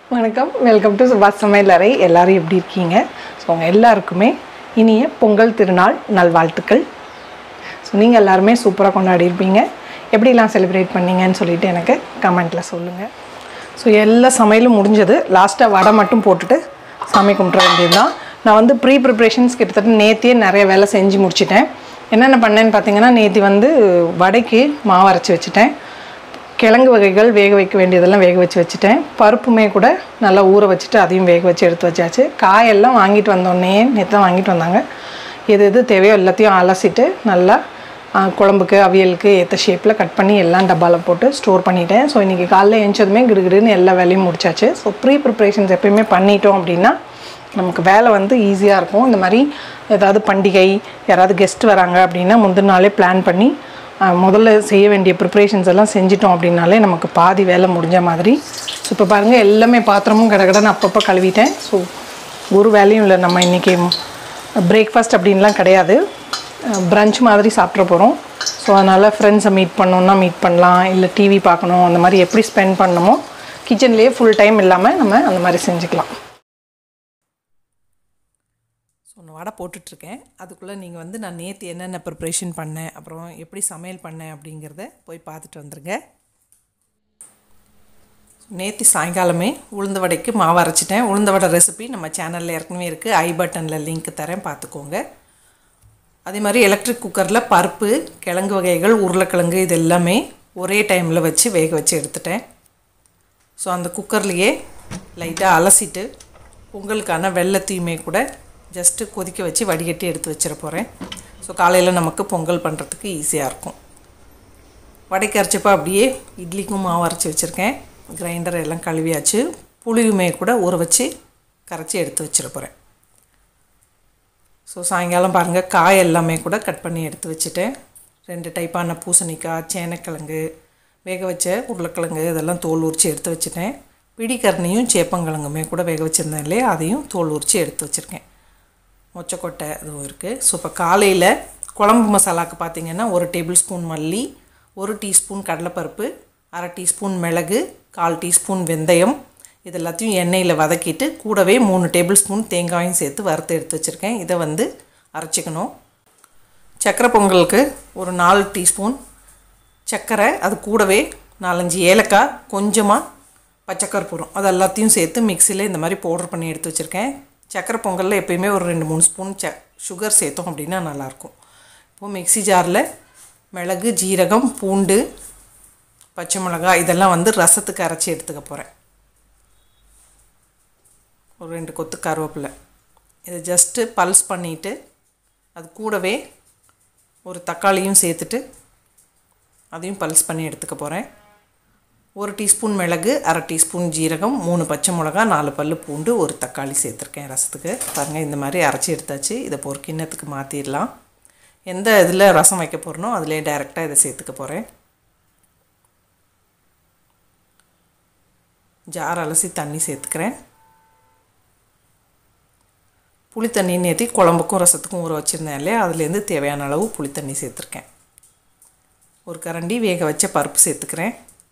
வணக்கம் welcome to சுபாஷ் சமையல் அறை எல்லாரும் எப்படி இருக்கீங்க ஸோ உங்கள் எல்லாருக்குமே இனிய பொங்கல் திருநாள் நல்வாழ்த்துக்கள் ஸோ நீங்கள் எல்லாருமே சூப்பராக கொண்டாடி இருப்பீங்க எப்படிலாம் செலிப்ரேட் பண்ணீங்கன்னு சொல்லிட்டு எனக்கு கமெண்ட்டில் சொல்லுங்கள் ஸோ எல்லா சமையலும் முடிஞ்சது லாஸ்ட்டாக வடை மட்டும் போட்டுட்டு சாமி கும்பிட்ற வேண்டியது தான் நான் வந்து ப்ரீ ப்ரிப்ரேஷன்ஸ் கிட்டத்தட்ட நேத்தியே நிறைய வேலை செஞ்சு முடிச்சிட்டேன் என்னென்ன பண்ணேன்னு பார்த்தீங்கன்னா நேத்தி வந்து வடைக்கு மாவு அரைச்சி வச்சுட்டேன் கிழங்கு வகைகள் வேக வைக்க வேண்டியதெல்லாம் வேக வச்சு வச்சுட்டேன் பருப்புமே கூட நல்லா ஊற வச்சுட்டு அதையும் வேக வச்சு எடுத்து வச்சாச்சு காயெல்லாம் வாங்கிட்டு வந்தோடனே நேற்று தான் வாங்கிட்டு வந்தாங்க எது எது தேவையோ எல்லாத்தையும் அலசிட்டு நல்லா ஆ, குழம்புக்கு அவியலுக்கு ஏற்ற ஷேப்பில் கட் பண்ணி எல்லாம் டப்பாவில் போட்டு ஸ்டோர் பண்ணிட்டேன் ஸோ இன்றைக்கி காலைல எழுந்ததுமே கிடுகிடுன்னு எல்லா வேலையும் முடிச்சாச்சு ஸோ ப்ரீ ப்ரிப்ரேஷன்ஸ் எப்பயுமே பண்ணிட்டோம் அப்படின்னா நமக்கு வேலை வந்து ஈஸியாக இருக்கும் இந்த மாதிரி ஏதாவது பண்டிகை யாராவது கெஸ்ட் வராங்க அப்படின்னா முந்தின நாளே பிளான் பண்ணி அஹ், முதல்ல செய்ய வேண்டிய ப்ரிப்ரேஷன்ஸ் எல்லாம் செஞ்சிட்டோம் அப்படின்னாலே நமக்கு பாதி வேலை முடிஞ்ச மாதிரி ஸோ இப்போ பாருங்கள் எல்லாமே பாத்திரமும் கடகடன்னு அப்பப்போ கழுவிட்டேன் ஸோ ஒரு வேலையும் இல்லை நம்ம இன்றைக்கி பிரேக்ஃபாஸ்ட் அப்படின்லாம் கிடையாது பிரஞ்ச் மாதிரி சாப்பிட்ற போகிறோம் ஸோ அதனால் ஃப்ரெண்ட்ஸை மீட் பண்ணோன்னா மீட் பண்ணலாம் இல்லை டிவி பார்க்கணும் அந்த மாதிரி எப்படி ஸ்பெண்ட் பண்ணணுமோ கிச்சன்லேயே ஃபுல் டைம் இல்லாமல் நம்ம அந்த மாதிரி செஞ்சுக்கலாம் ஸோ ஒன்று வடை போட்டுட்ருக்கேன் அதுக்குள்ளே நீங்கள் வந்து நான் நேற்று என்னென்ன ப்ரிப்ரேஷன் பண்ணேன் அப்புறம் எப்படி சமையல் பண்ணேன் அப்படிங்கிறத போய் பார்த்துட்டு வந்துருங்க நேற்று சாயங்காலமே உளுந்த வடைக்கு மாவு அரைச்சிட்டேன் உளுந்த வடை ரெசிபி நம்ம சேனலில் ஏற்கனவே இருக்குது ஐ பட்டனில் லிங்க் தரேன் பார்த்துக்கோங்க அதே மாதிரி எலக்ட்ரிக் குக்கரில் பருப்பு கிழங்கு வகைகள் உருளைக்கிழங்கு இது எல்லாமே ஒரே டைமில் வச்சு வேக வச்சு எடுத்துட்டேன் ஸோ அந்த குக்கர்லேயே லைட்டாக அலசிட்டு பொங்கலுக்கான வெள்ளத்தையுமே கூட ஜஸ்ட்டு கொதிக்க வச்சு வடிகட்டி எடுத்து வச்சிட போகிறேன் ஸோ காலையில் நமக்கு பொங்கல் பண்ணுறதுக்கு ஈஸியாக இருக்கும் வடைக்கு அரைச்சப்போ அப்படியே இட்லிக்கும் மாவு அரைச்சி வச்சுருக்கேன் கிரைண்டர் எல்லாம் கழுவியாச்சு புளியுமே கூட ஊற வச்சு கரைச்சி எடுத்து வச்சிட போகிறேன் ஸோ சாயங்காலம் பாருங்கள் காய் எல்லாமே கூட கட் பண்ணி எடுத்து வச்சுட்டேன் ரெண்டு டைப்பான பூசணிக்காய் சேனக்கிழங்கு வேக வச்ச உருளைக்கிழங்கு இதெல்லாம் தோல் உரித்து எடுத்து வச்சுட்டேன் பிடிக்கரணியும் சேப்பங்கிழங்குமே கூட வேக வச்சுருந்தேன் இல்லையா அதையும் தோல் உரித்து எடுத்து வச்சுருக்கேன் மொச்சக்கொட்டை இதுவும் இருக்குது ஸோ இப்போ காலையில் குழம்பு மசாலாவுக்கு பார்த்தீங்கன்னா ஒரு டேபிள் ஸ்பூன் மல்லி ஒரு டீஸ்பூன் கடலைப்பருப்பு அரை டீஸ்பூன் மிளகு கால் டீஸ்பூன் வெந்தயம் இது எல்லாத்தையும் எண்ணெயில் வதக்கிட்டு கூடவே மூணு டேபிள் ஸ்பூன் தேங்காயும் சேர்த்து வறுத்து எடுத்து வச்சுருக்கேன் இதை வந்து அரைச்சிக்கணும் சக்கரை பொங்கலுக்கு ஒரு நாலு டீஸ்பூன் சர்க்கரை அது கூடவே நாலஞ்சு ஏலக்காய் கொஞ்சமாக பச்சைக்கற்பூரம் அது எல்லாத்தையும் சேர்த்து மிக்சியில் இந்த மாதிரி பவுடர் பண்ணி எடுத்து வச்சுருக்கேன் சக்கரை பொங்கலில் எப்பயுமே ஒரு ரெண்டு மூணு ஸ்பூன் ச சுகர் சேர்த்தோம் அப்படின்னா நல்லாயிருக்கும் இப்போது மிக்ஸி ஜாரில் மிளகு ஜீரகம் பூண்டு பச்சை மிளகாய் இதெல்லாம் வந்து ரசத்துக்கு அரைச்சி எடுத்துக்க போகிறேன் ஒரு ரெண்டு கொத்து கருவேப்பிலை இதை ஜஸ்ட்டு பல்ஸ் பண்ணிவிட்டு அது கூடவே ஒரு தக்காளியும் சேர்த்துட்டு அதையும் பல்ஸ் பண்ணி எடுத்துக்க போகிறேன் ஒரு டீஸ்பூன் மிளகு அரை டீஸ்பூன் ஜீரகம் மூணு பச்சை மிளகா நாலு பல்லு பூண்டு ஒரு தக்காளி சேர்த்துருக்கேன் ரசத்துக்கு பாருங்கள் இந்த மாதிரி அரைச்சி எடுத்தாச்சு இதை இப்போ ஒரு கிண்ணத்துக்கு மாற்றிடலாம் எந்த இதில் ரசம் வைக்க போகிறனோ அதிலே டைரெக்டாக இதை சேர்த்துக்க போகிறேன் ஜார் அலசி தண்ணி சேர்த்துக்கிறேன் புளி தண்ணி நேற்றி குழம்புக்கும் ரசத்துக்கும் ஊற வச்சுருந்தேன் இல்லையா அதுலேருந்து தேவையான அளவு புளி தண்ணி சேர்த்துருக்கேன் ஒரு கரண்டி வேக வச்ச பருப்பு சேர்த்துக்கிறேன்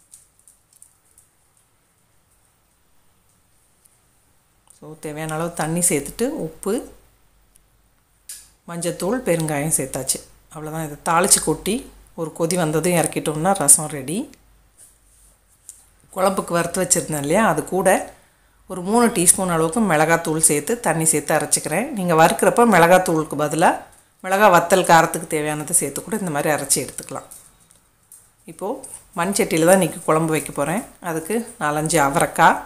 ஸோ தேவையான அளவு தண்ணி சேர்த்துட்டு உப்பு மஞ்சத்தூள் பெருங்காயம் சேர்த்தாச்சு அவ்வளோதான் இதை தாளித்து கொட்டி ஒரு கொதி வந்ததும் இறக்கிட்டோம்னா ரசம் ரெடி குழம்புக்கு வறுத்து வச்சுருந்தேன் இல்லையா அது கூட ஒரு மூணு டீஸ்பூன் அளவுக்கு மிளகாத்தூள் சேர்த்து தண்ணி சேர்த்து அரைச்சிக்கிறேன் நீங்கள் வறுக்கிறப்ப மிளகாத்தூளுக்கு பதிலாக மிளகா வத்தல் காரத்துக்கு தேவையானதை சேர்த்து கூட இந்த மாதிரி அரைச்சி எடுத்துக்கலாம் இப்போது மண் சட்டியில் தான் இன்றைக்கி குழம்பு வைக்க போகிறேன் அதுக்கு நாலஞ்சு அவரைக்காய்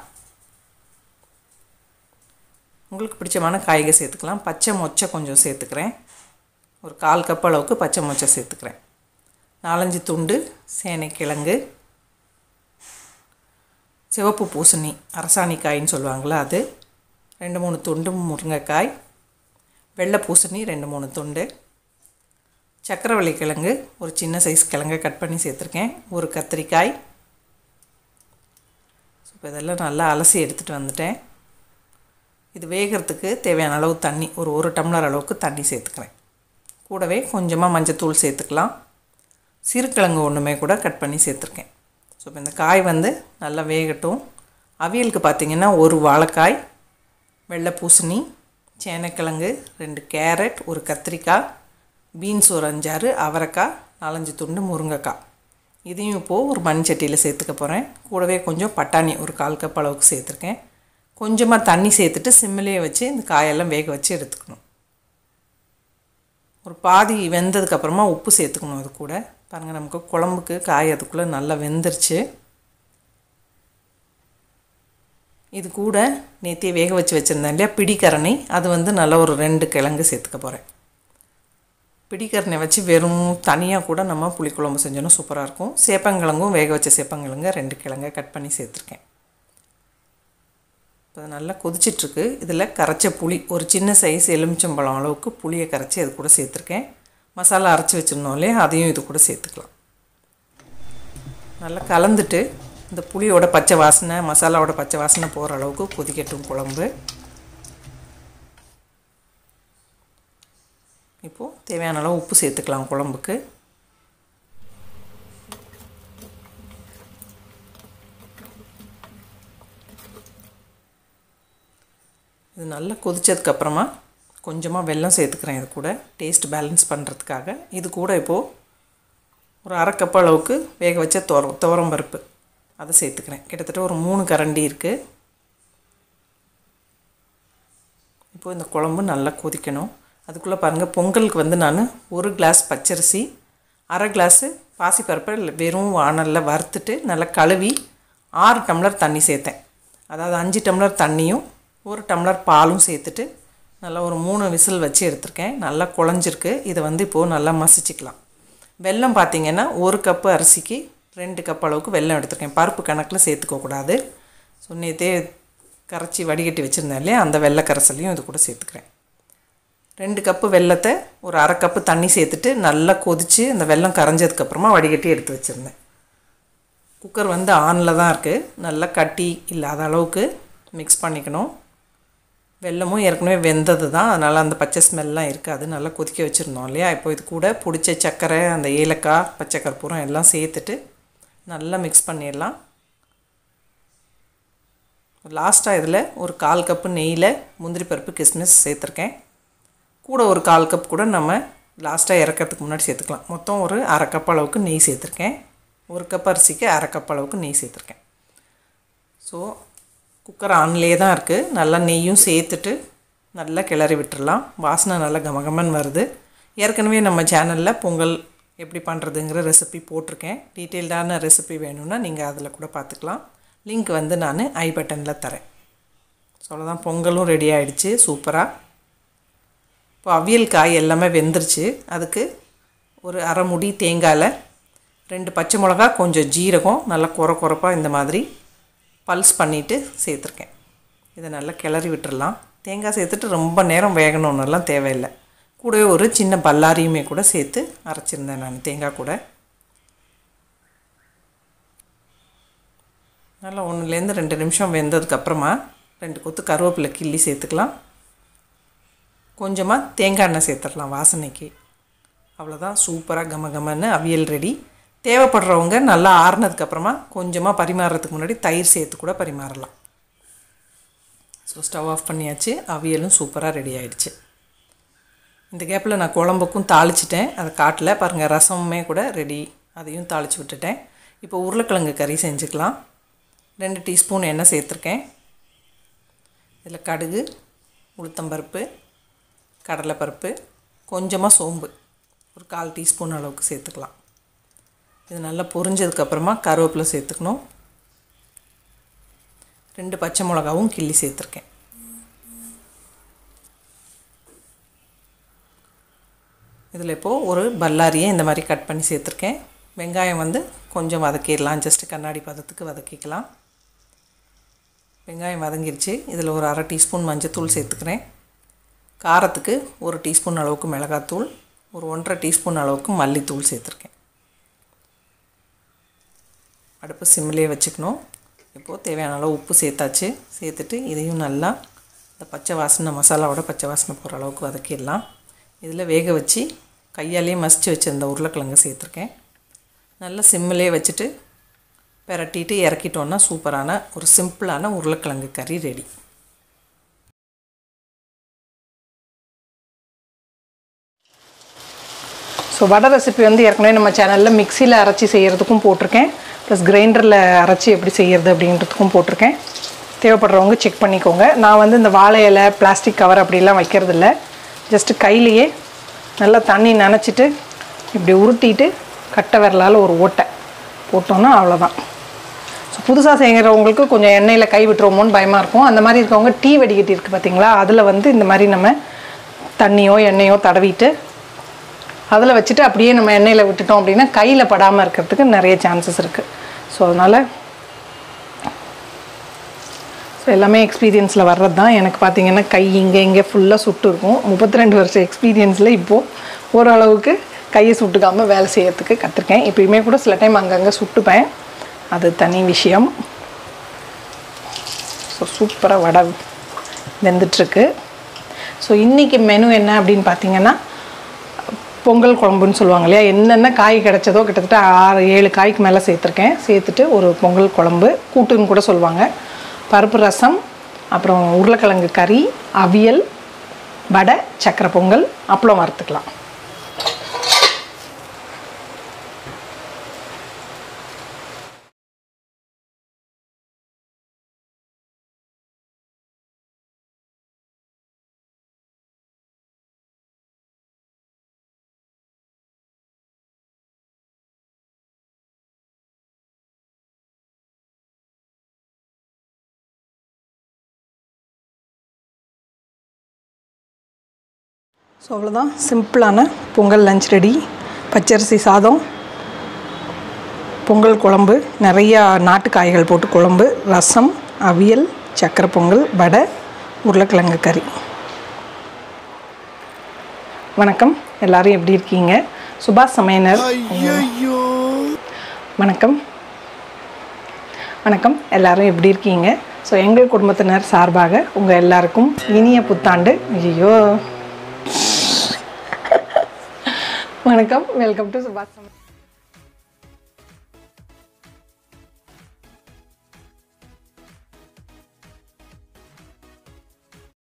உங்களுக்கு பிடிச்சமான காய்கறி சேர்த்துக்கலாம் பச்சை மொச்சை கொஞ்சம் சேர்த்துக்கிறேன் ஒரு கால் கப் அளவுக்கு பச்சை மொச்சை சேர்த்துக்கிறேன் நாலஞ்சு துண்டு சேனைக்கிழங்கு சிவப்பு பூசணி அரசாணிக்காயின்னு சொல்லுவாங்களே அது ரெண்டு மூணு துண்டு முருங்கைக்காய் வெள்ளை பூசணி ரெண்டு மூணு துண்டு சக்கரவள்ளி கிழங்கு ஒரு சின்ன சைஸ் கிழங்கை கட் பண்ணி சேர்த்துருக்கேன் ஒரு கத்திரிக்காய் ஸோ இப்போ இதெல்லாம் நல்லா அலசி எடுத்துகிட்டு வந்துட்டேன் இது வேகிறதுக்கு தேவையான அளவு தண்ணி ஒரு ஒரு டம்ளர் அளவுக்கு தண்ணி சேர்த்துக்கிறேன் கூடவே கொஞ்சமாக மஞ்சத்தூள் சேர்த்துக்கலாம் சிறுக்கிழங்கு ஒன்றுமே கூட கட் பண்ணி சேர்த்துருக்கேன் ஸோ இப்போ இந்த காய் வந்து நல்லா வேகட்டும் அவியலுக்கு பார்த்திங்கன்னா ஒரு வாழைக்காய் வெள்ளை பூசணி சேனக்கிழங்கு ரெண்டு கேரட் ஒரு கத்திரிக்காய் பீன்ஸ் ஒரு அஞ்சாறு அவரைக்காய் நாலஞ்சு துண்டு முருங்கைக்காய் இதையும் இப்போது ஒரு மண் சட்டியில் சேர்த்துக்க போகிறேன் கூடவே கொஞ்சம் பட்டாணி ஒரு கால் கப் அளவுக்கு சேர்த்துருக்கேன் கொஞ்சமாக தண்ணி சேர்த்துட்டு சிம்மிலேயே வச்சு இந்த காயெல்லாம் வேக வச்சு எடுத்துக்கணும் ஒரு பாதி வெந்ததுக்கப்புறமா உப்பு சேர்த்துக்கணும் அது கூட பாருங்கள் நமக்கு குழம்புக்கு காய் அதுக்குள்ளே நல்லா வெந்துருச்சு இது கூட நேற்றே வேக வச்சு வச்சுருந்தேன் இல்லையா பிடிக்கரணை அது வந்து நல்லா ஒரு ரெண்டு கிழங்கு சேர்த்துக்க போகிறேன் பிடிக்கரணை வச்சு வெறும் தனியாக கூட நம்ம புளிக்குழம்பு செஞ்சோன்னா சூப்பராக இருக்கும் சேப்பங்கிழங்கும் வேக வச்ச சேப்பங்கிழங்க ரெண்டு கிழங்க கட் பண்ணி சேர்த்துருக்கேன் இப்போ நல்லா கொதிச்சிட்ருக்கு இதில் கரைச்ச புளி ஒரு சின்ன சைஸ் எலுமிச்சம்பழம் அளவுக்கு புளியை கரைச்சி அது கூட சேர்த்துருக்கேன் மசாலா அரைச்சி வச்சுருந்தோம் இல்லையா அதையும் இது கூட சேர்த்துக்கலாம் நல்லா கலந்துட்டு இந்த புளியோட பச்சை வாசனை மசாலாவோட பச்சை வாசனை போகிற அளவுக்கு கொதிக்கட்டும் குழம்பு இப்போது தேவையான அளவு உப்பு சேர்த்துக்கலாம் குழம்புக்கு இது நல்லா கொதித்ததுக்கப்புறமா கொஞ்சமாக வெல்லம் சேர்த்துக்கிறேன் இது கூட டேஸ்ட் பேலன்ஸ் பண்ணுறதுக்காக இது கூட இப்போது ஒரு அரை கப் அளவுக்கு வேக வச்ச துவர துவரம் பருப்பு அதை சேர்த்துக்கிறேன் கிட்டத்தட்ட ஒரு மூணு கரண்டி இருக்குது இப்போது இந்த குழம்பு நல்லா கொதிக்கணும் அதுக்குள்ளே பாருங்கள் பொங்கலுக்கு வந்து நான் ஒரு கிளாஸ் பச்சரிசி அரை கிளாஸு பாசிப்பருப்பை வெறும் வானலில் வறுத்துட்டு நல்லா கழுவி ஆறு டம்ளர் தண்ணி சேர்த்தேன் அதாவது அஞ்சு டம்ளர் தண்ணியும் ஒரு டம்ளர் பாலும் சேர்த்துட்டு நல்லா ஒரு மூணு விசில் வச்சு எடுத்திருக்கேன் நல்லா குழஞ்சிருக்கு இதை வந்து இப்போது நல்லா மசிச்சுக்கலாம் வெல்லம் பார்த்திங்கன்னா ஒரு கப்பு அரிசிக்கு ரெண்டு கப் அளவுக்கு வெல்லம் எடுத்திருக்கேன் பருப்பு கணக்கில் சேர்த்துக்கக்கூடாது ஸோ நேற்றே கரைச்சி வடிகட்டி வச்சுருந்தேன் இல்லையா அந்த வெள்ளை கரைசலையும் இது கூட சேர்த்துக்கிறேன் ரெண்டு கப்பு வெல்லத்தை ஒரு அரை கப்பு தண்ணி சேர்த்துட்டு நல்லா கொதித்து அந்த வெல்லம் கரைஞ்சதுக்கப்புறமா வடிகட்டி எடுத்து வச்சுருந்தேன் குக்கர் வந்து ஆனில் தான் இருக்குது நல்லா கட்டி இல்லாத அளவுக்கு மிக்ஸ் பண்ணிக்கணும் வெல்லமும் ஏற்கனவே வெந்தது தான் அதனால் அந்த பச்சை ஸ்மெல்லாம் இருக்காது நல்லா கொதிக்க வச்சுருந்தோம் இல்லையா இப்போ இது கூட பிடிச்ச சர்க்கரை அந்த ஏலக்காய் பச்சை கற்பூரம் எல்லாம் சேர்த்துட்டு நல்லா மிக்ஸ் பண்ணிடலாம் லாஸ்ட்டாக இதில் ஒரு கால் கப்பு நெய்யில் முந்திரி பருப்பு கிஸ்மிஸ் சேர்த்துருக்கேன் கூட ஒரு கால் கப் கூட நம்ம லாஸ்ட்டாக இறக்கிறதுக்கு முன்னாடி சேர்த்துக்கலாம் மொத்தம் ஒரு அரை கப் அளவுக்கு நெய் சேர்த்துருக்கேன் ஒரு கப் அரிசிக்கு அரை கப் அளவுக்கு நெய் சேர்த்துருக்கேன் ஸோ குக்கர் ஆன்லேயே தான் இருக்குது நல்லா நெய்யும் சேர்த்துட்டு நல்லா கிளறி விட்டுறலாம் வாசனை நல்லா கமகமன்னு வருது ஏற்கனவே நம்ம சேனலில் பொங்கல் எப்படி பண்ணுறதுங்கிற ரெசிபி போட்டிருக்கேன் டீட்டெயில்டான ரெசிபி வேணும்னா நீங்கள் அதில் கூட பார்த்துக்கலாம் லிங்க் வந்து நான் ஐ பட்டனில் தரேன் சொல்லதான் பொங்கலும் ரெடி ஆகிடுச்சு சூப்பராக இப்போ அவியல் காய் எல்லாமே வெந்துருச்சு அதுக்கு ஒரு அரை முடி தேங்காயில் ரெண்டு பச்சை மிளகா கொஞ்சம் ஜீரகம் நல்லா குறை குறைப்பாக இந்த மாதிரி பல்ஸ் பண்ணிவிட்டு சேர்த்துருக்கேன் இதை நல்லா கிளறி விட்டுறலாம் தேங்காய் சேர்த்துட்டு ரொம்ப நேரம் வேகணுன்னெல்லாம் தேவையில்லை கூடவே ஒரு சின்ன பல்லாரியுமே கூட சேர்த்து அரைச்சிருந்தேன் நான் தேங்காய் கூட நல்லா ஒன்றுலேருந்து ரெண்டு நிமிஷம் வெந்ததுக்கப்புறமா ரெண்டு கொத்து கருவேப்பிலை கிள்ளி சேர்த்துக்கலாம் கொஞ்சமாக தேங்காய் எண்ணெய் சேர்த்துடலாம் வாசனைக்கு அவ்வளோதான் சூப்பராக கம கமன்னு அவியல் ரெடி தேவைப்படுறவங்க நல்லா ஆறுனதுக்கப்புறமா கொஞ்சமாக பரிமாறுறதுக்கு முன்னாடி தயிர் சேர்த்து கூட பரிமாறலாம் ஸோ ஸ்டவ் ஆஃப் பண்ணியாச்சு அவியலும் சூப்பராக ரெடி ஆயிடுச்சு இந்த கேப்பில் நான் குழம்புக்கும் தாளிச்சிட்டேன் அதை காட்டில் பாருங்கள் ரசமுமே கூட ரெடி அதையும் தாளித்து விட்டுட்டேன் இப்போ உருளைக்கிழங்கு கறி செஞ்சுக்கலாம் ரெண்டு டீஸ்பூன் எண்ணெய் சேர்த்துருக்கேன் இதில் கடுகு உளுத்தம்பருப்பு கடலைப்பருப்பு கொஞ்சமாக சோம்பு ஒரு கால் டீஸ்பூன் அளவுக்கு சேர்த்துக்கலாம் இது நல்லா பொரிஞ்சதுக்கப்புறமா கருவேப்பிலை சேர்த்துக்கணும் ரெண்டு பச்சை மிளகாவும் கிள்ளி சேர்த்துருக்கேன் இதில் இப்போது ஒரு பல்லாரியை இந்த மாதிரி கட் பண்ணி சேர்த்துருக்கேன் வெங்காயம் வந்து கொஞ்சம் வதக்கிடலாம் ஜஸ்ட்டு கண்ணாடி பதத்துக்கு வதக்கிக்கலாம் வெங்காயம் வதங்கிருச்சு இதில் ஒரு அரை டீஸ்பூன் மஞ்சத்தூள் சேர்த்துக்கிறேன் காரத்துக்கு ஒரு டீஸ்பூன் அளவுக்கு மிளகாத்தூள் ஒரு ஒன்றரை டீஸ்பூன் அளவுக்கு மல்லித்தூள் சேர்த்துருக்கேன் அடுப்பு சிம்மிலே வச்சுக்கணும் இப்போது தேவையான அளவு உப்பு சேர்த்தாச்சு சேர்த்துட்டு இதையும் நல்லா இந்த பச்சை வாசனை மசாலாவோட பச்சை வாசனை போகிற அளவுக்கு வதக்கிடலாம் இதில் வேக வச்சு கையாலேயே மசித்து வச்சுருந்த உருளைக்கிழங்கு சேர்த்துருக்கேன் நல்லா சிம்மிலே வச்சுட்டு பெரட்டிட்டு இறக்கிட்டோன்னா சூப்பரான ஒரு சிம்பிளான உருளைக்கிழங்கு கறி ரெடி ஸோ வடை ரெசிபி வந்து ஏற்கனவே நம்ம சேனலில் மிக்சியில் அரைச்சி செய்கிறதுக்கும் போட்டிருக்கேன் ப்ளஸ் கிரைண்டரில் அரைச்சி எப்படி செய்கிறது அப்படின்றதுக்கும் போட்டிருக்கேன் தேவைப்படுறவங்க செக் பண்ணிக்கோங்க நான் வந்து இந்த வாழை இலை பிளாஸ்டிக் கவர் அப்படிலாம் வைக்கிறது இல்லை ஜஸ்ட்டு கையிலேயே நல்லா தண்ணி நனைச்சிட்டு இப்படி உருட்டிட்டு கட்டை விரலால் ஒரு ஓட்டை போட்டோன்னா அவ்வளோதான் ஸோ புதுசாக செய்கிறவங்களுக்கு கொஞ்சம் எண்ணெயில் கை விட்டுருவோமோன்னு பயமாக இருக்கும் அந்த மாதிரி இருக்கவங்க டீ வடிகட்டி இருக்குது பார்த்தீங்களா அதில் வந்து இந்த மாதிரி நம்ம தண்ணியோ எண்ணெயோ தடவிட்டு அதில் வச்சுட்டு அப்படியே நம்ம எண்ணெயில் விட்டுட்டோம் அப்படின்னா கையில் படாமல் இருக்கிறதுக்கு நிறைய சான்சஸ் இருக்குது ஸோ அதனால் ஸோ எல்லாமே எக்ஸ்பீரியன்ஸில் வர்றது தான் எனக்கு பார்த்தீங்கன்னா கை இங்கே இங்கே ஃபுல்லாக சுட்டு இருக்கும் முப்பத்தி ரெண்டு வருஷம் எக்ஸ்பீரியன்ஸில் இப்போது ஓரளவுக்கு கையை சுட்டுக்காமல் வேலை செய்யறதுக்கு கற்றுருக்கேன் இப்பயுமே கூட சில டைம் அங்கங்கே சுட்டுப்பேன் அது தனி விஷயம் ஸோ சூப்பராக வடை வெந்துட்டுருக்கு ஸோ இன்றைக்கி மெனு என்ன அப்படின்னு பார்த்தீங்கன்னா பொங்கல் குழம்புன்னு சொல்லுவாங்க இல்லையா என்னென்ன காய் கிடைச்சதோ கிட்டத்தட்ட ஆறு ஏழு காய்க்கு மேலே சேர்த்துருக்கேன் சேர்த்துட்டு ஒரு பொங்கல் குழம்பு கூட்டுன்னு கூட சொல்லுவாங்க பருப்பு ரசம் அப்புறம் உருளைக்கிழங்கு கறி அவியல் வடை சக்கரை பொங்கல் அப்பளம் வறுத்துக்கலாம் ஸோ அவ்வளோதான் சிம்பிளான பொங்கல் லஞ்ச் ரெடி பச்சரிசி சாதம் பொங்கல் குழம்பு நிறையா நாட்டு காய்கள் போட்டு குழம்பு ரசம் அவியல் சக்கரை பொங்கல் வடை உருளைக்கிழங்கு கறி வணக்கம் எல்லாரும் எப்படி இருக்கீங்க சுபாஷ் சமையனர் வணக்கம் வணக்கம் எல்லாரும் எப்படி இருக்கீங்க ஸோ எங்கள் குடும்பத்தினர் சார்பாக உங்கள் எல்லாருக்கும் இனிய புத்தாண்டு ஐயோ வணக்கம் வெல்கம் டு சுபாஷ் சமையல்